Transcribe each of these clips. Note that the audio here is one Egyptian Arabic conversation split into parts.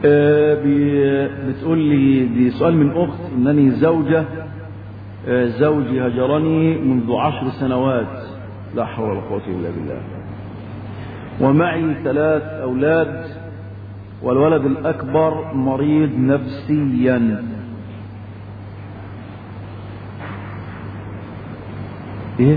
آه بي- بتقول لي دي سؤال من أخت إنني زوجة آه زوجي هجرني منذ عشر سنوات لا حول ولا قوة إلا بالله ومعي ثلاث أولاد والولد الأكبر مريض نفسيا إيه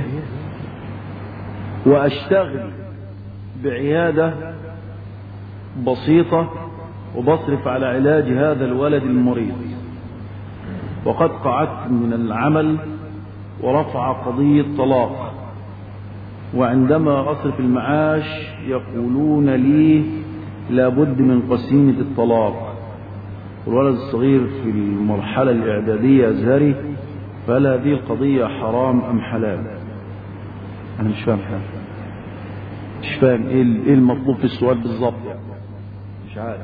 وأشتغل بعيادة بسيطة وبصرف على علاج هذا الولد المريض وقد قعدت من العمل ورفع قضية طلاق وعندما أصرف المعاش يقولون لي لابد من قسيمة الطلاق الولد الصغير في المرحلة الإعدادية أزهري فهل هذه القضية حرام أم حلال أنا مش فاهم حاجة مش فاهم إيه إيه المطلوب في السؤال بالظبط يعني مش عارف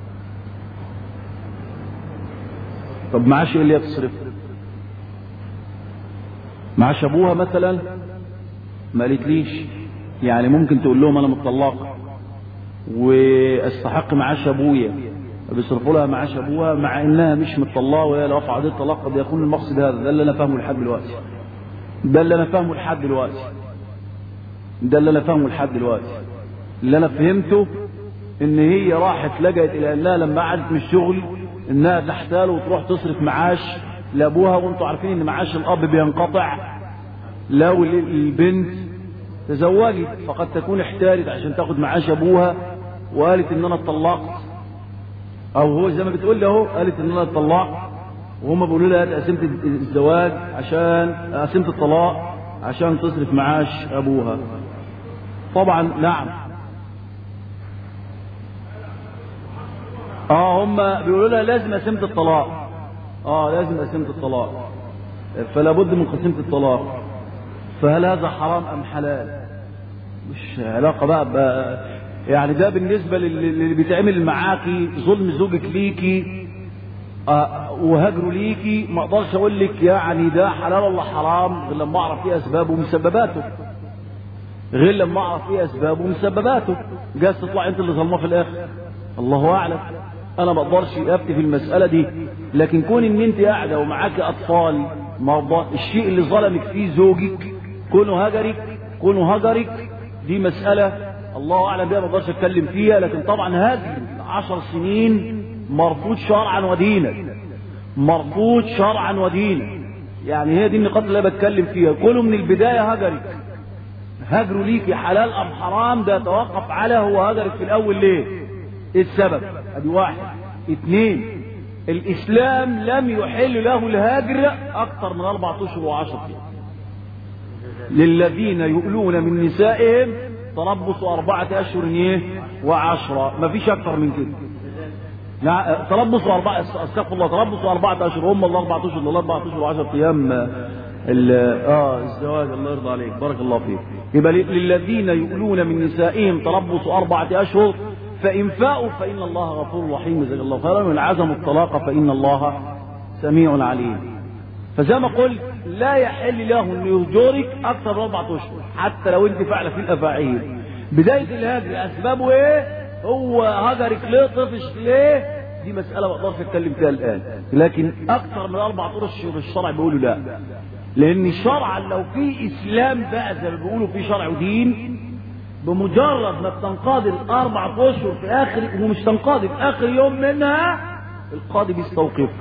طب معاش ايه اللي يتصرف معاش ابوها مثلا ما قالتليش يعني ممكن تقول لهم انا مطلقه واستحق معاش ابويا بيصرفوا لها معاش ابوها مع انها مش مطلقه وهي لو رفعت الطلاق قد يكون المقصد هذا ده اللي انا فاهمه لحد دلوقتي ده اللي انا فاهمه لحد دلوقتي ده اللي انا فاهمه لحد دلوقتي اللي انا فهمته ان هي راحت لجأت الى انها لما قعدت من الشغل انها تحتال وتروح تصرف معاش لابوها وانتوا عارفين ان معاش الاب بينقطع لو البنت تزوجت فقد تكون احتالت عشان تاخد معاش ابوها وقالت ان انا اتطلقت او هو زي ما بتقول لي اهو قالت ان انا اتطلقت وهم بيقولوا لها هات قسيمه الزواج عشان قسيمه الطلاق عشان تصرف معاش ابوها طبعا نعم اه هم بيقولوا لها لازم قسيمه الطلاق اه لازم قسيمه الطلاق فلا بد من قسيمه الطلاق فهل هذا حرام ام حلال مش علاقه بقى, بقى يعني ده بالنسبه للي اللي بيتعمل معاكي ظلم زوجك ليكي آه وهجره ليكي ما اقدرش اقول لك يعني ده حلال ولا حرام غير لما اعرف ايه اسبابه ومسبباته غير لما اعرف ايه اسبابه ومسبباته جاز تطلع انت اللي ظلمه في الاخر الله اعلم انا ما اقدرش افتي في المساله دي لكن كون ان انت قاعده ومعاك اطفال مرضى الشيء اللي ظلمك فيه زوجك كونه هجرك كونه هجرك دي مساله الله اعلم بها ما اقدرش اتكلم فيها لكن طبعا هجر عشر سنين مرفوض شرعا ودينا مرفوض شرعا ودينا يعني هي دي النقاط اللي انا بتكلم فيها كله من البدايه هجرك هجره ليكي حلال ام حرام ده يتوقف على هو هجرك في الاول ليه ايه السبب ادي واحد اثنين الاسلام لم يحل له الهجر اكثر من اربعة اشهر وعشرة ايام للذين يؤلون من نسائهم تربص أربعة أشهر إيه وعشرة ما فيش أكثر من كده لا تربص أربعة استغفر الله تربص أربعة أشهر هم الأربعة أشهر ولا أربعة أشهر وعشرة أيام اه الزواج الله يرضى عليك بارك الله فيك يبقى للذين يؤلون من نسائهم تربص أربعة أشهر فإن فاءوا فإن الله غفور رحيم جزاك الله خيرا وإن عزموا الطلاق فإن الله سميع عليم فزي ما قلت لا يحل له أن يهجرك أكثر من أربعة أشهر حتى لو أنت فعل في الأفاعيل بداية الهجر أسبابه إيه؟ هو هجرك ليه طفش ليه؟ دي مسألة ما أقدرش أتكلم فيها الآن لكن أكثر من أربعة أشهر الشرع بيقولوا لا لأن شرعا لو في إسلام بقى زي ما بيقولوا في شرع ودين بمجرد ما بتنقضي الأربعة أشهر في آخر ومش تنقضي في آخر يوم منها القاضي بيستوقف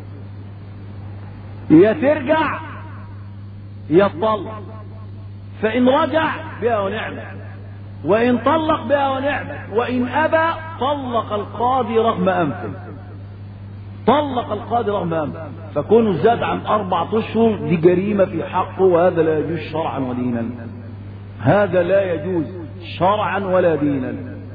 يا ترجع يا تطلق فإن رجع بها ونعمة وإن طلق بها ونعمة وإن أبى طلق القاضي رغم أنفه طلق القاضي رغم أنفه فكونه زاد عن أربعة أشهر دي جريمة في حقه وهذا لا يجوز شرعا ودينا هذا لا يجوز شرعا ولا دينا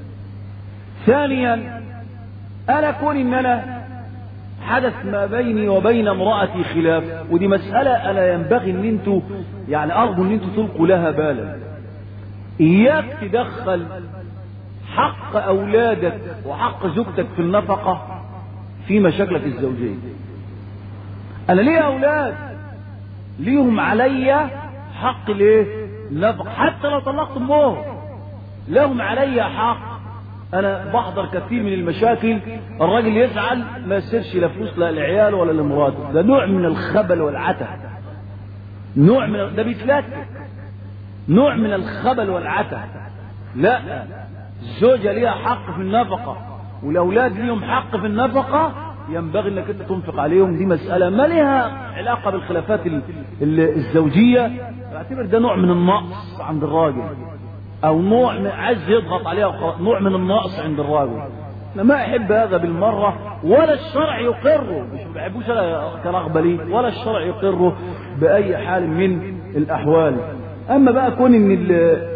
ثانيا أنا كون إن أنا حدث ما بيني وبين امرأتي خلاف ودي مسألة أنا ينبغي أن أنتوا يعني أرجو أن أنتوا تلقوا لها بالا إياك تدخل حق أولادك وحق زوجتك في النفقة في مشاكلك الزوجية أنا ليه أولاد ليهم عليا حق ليه نفقة حتى لو طلقت أمهم لهم عليا حق انا بحضر كثير من المشاكل الراجل يزعل ما يصيرش لا فلوس لا لعياله ولا لمراته ده نوع من الخبل والعته نوع من ده بيتلكك نوع من الخبل والعته لا الزوجة ليها حق في النفقة والأولاد ليهم حق في النفقة ينبغي انك انت تنفق عليهم دي مسألة ما لها علاقة بالخلافات ال- ال- الزوجية اعتبر ده نوع من النقص عند الراجل او نوع من عايز يضغط عليها وخلاص، نوع من النقص عند الراجل انا ما احب هذا بالمرة ولا الشرع يقره مش ما بحبوش انا كرغبة ليه ولا الشرع يقره بأي حال من الأحوال أما بقى كون إن ال-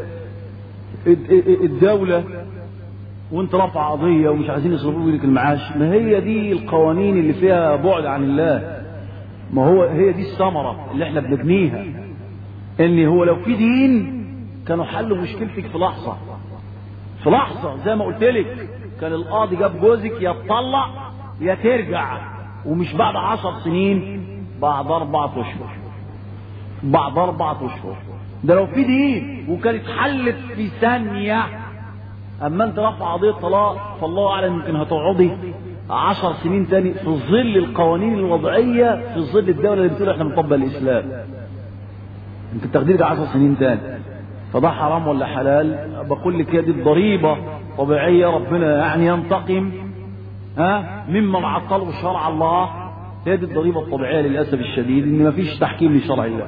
الدولة وانت رافع قضية ومش عايزين يصرفوا لك المعاش ما هي دي القوانين اللي فيها بعد عن الله ما هو هي دي الثمرة اللي احنا بنبنيها ان هو لو في دين كانوا حلوا مشكلتك في لحظة في لحظة زي ما قلت لك كان القاضي جاب جوزك يا تطلق يا ترجع ومش بعد عشر سنين بعد أربعة أشهر بعد أربعة أشهر ده لو في دين وكانت حلت في ثانية أما أنت رفع قضية طلاق فالله أعلم يمكن هتقعدي عشر سنين تاني في ظل القوانين الوضعية في ظل الدولة اللي بتقول احنا بنطبق الإسلام يمكن تقديرك عشر سنين تاني فده حرام ولا حلال بقول لك هي دي الضريبة طبيعية ربنا يعني ينتقم ها ممن عطلوا شرع الله هي دي الضريبة الطبيعية للأسف الشديد إن مفيش تحكيم لشرع الله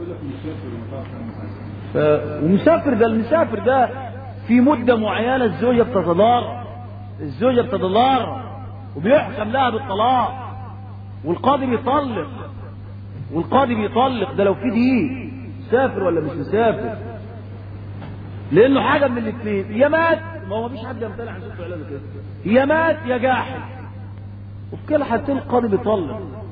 ف... ومسافر ده المسافر ده في مدة معينة الزوجة بتتضار الزوجة بتتضار وبيحكم لها بالطلاق والقاضي بيطلق والقاضي بيطلق ده لو في دين مسافر ولا مش مسافر لانه حاجه من الاثنين يا مات ما هو مفيش حد يمتنع عن شفت اعلان كده يا مات يا جاحد وفي كلا حالتين القاضي بيطلق